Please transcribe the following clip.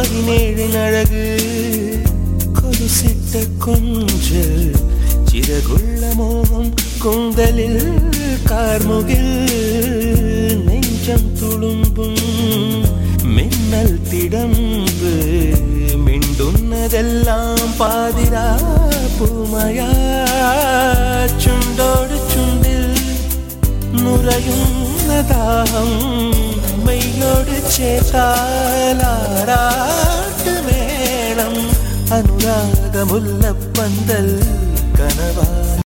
பதினேழின் அழகு கொலுசிட்ட கொஞ்சல் சிறகுள்ள மோகம் குந்தலில் கார்முகில் நெஞ்சம் துளும்பும் மின்னல் திடம்பு மிண்டுன்னதெல்லாம் பாதிரா பூமயா சுண்டோடு சுண்டில் நுரையும் தாகம் மெய்யோடு சேத்தாலாராட்டு மேளம் அனுராகமுல்ல பந்தல் கனவு